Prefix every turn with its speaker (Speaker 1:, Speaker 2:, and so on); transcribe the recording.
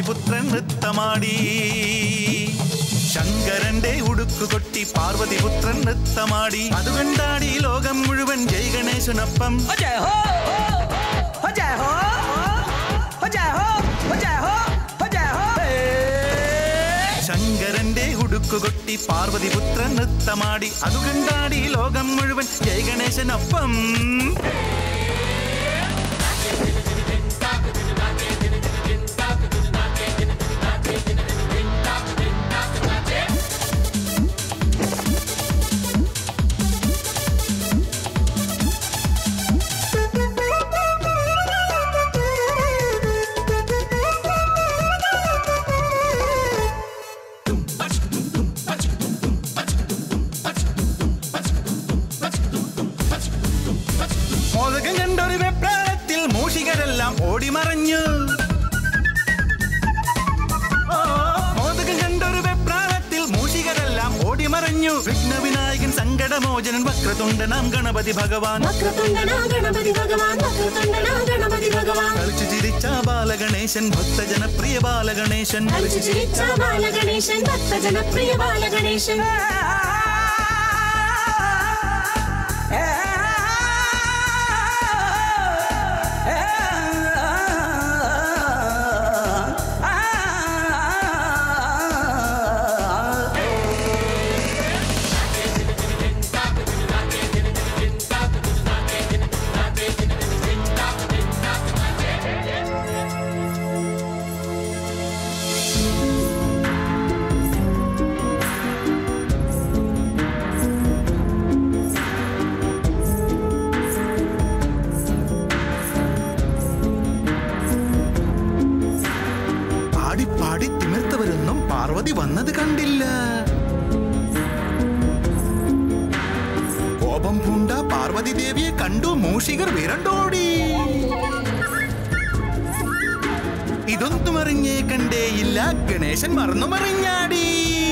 Speaker 1: പാർവതിപുത്രൻ നൃത്തമാടി ശങ്കരന്റെ ഉടുക്കുകൊട്ടി പാർവതിപുത്രൻ നൃത്തമാടി അത് കണ്ടാടി ലോകം മുഴുവൻ ജയ് ഗണേശനൊപ്പം
Speaker 2: जय हो हो जय हो हो जय हो हो जय हो हो जय हो
Speaker 1: ശങ്കരന്റെ ഉടുക്കുകൊട്ടി പാർവതിപുത്രൻ നൃത്തമാടി അത് കണ്ടാടി ലോകം മുഴുവൻ ജയ് ഗണേശനൊപ്പം മോദകം കണ്ടൊരു വെപ്രാളത്തിൽ മൂഷികരെല്ലാം ഓടിമറഞ്ഞു ഓ, മോദകം കണ്ടൊരു വെപ്രാളത്തിൽ മൂഷികരെല്ലാം ഓടിമറഞ്ഞു വിഘ്നവിനായകൻ സങ്കടമോചനൻ വക്രതുണ്ടനാം ഗണപതി ഭഗവാൻ
Speaker 3: വക്രതുണ്ടനാ ഗണപതി ഭഗവാൻ വക്രതുണ്ടനാ ഗണപതി ഭഗവാൻ
Speaker 1: കളിച്ചു ചിരിച്ച ബാലഗണേശൻ ഭക്തജനപ്രിയ ബാലഗണേശൻ
Speaker 3: കളിച്ചു ചിരിച്ച ബാലഗണേശൻ ഭക്തജനപ്രിയ ബാലഗണേശൻ
Speaker 1: പാടി പാടി തിമിർത്തവരൊന്നും പാർവതി വന്നത് കണ്ടില്ല കോപം പൂണ്ട പാർവതി ദേവിയെ കണ്ടു മൂഷികർ വിരണ്ടോടി ഇതൊന്നും അറിഞ്ഞേ കണ്ടേയില്ല ഗണേശൻ മറന്നു മറിഞ്ഞാടി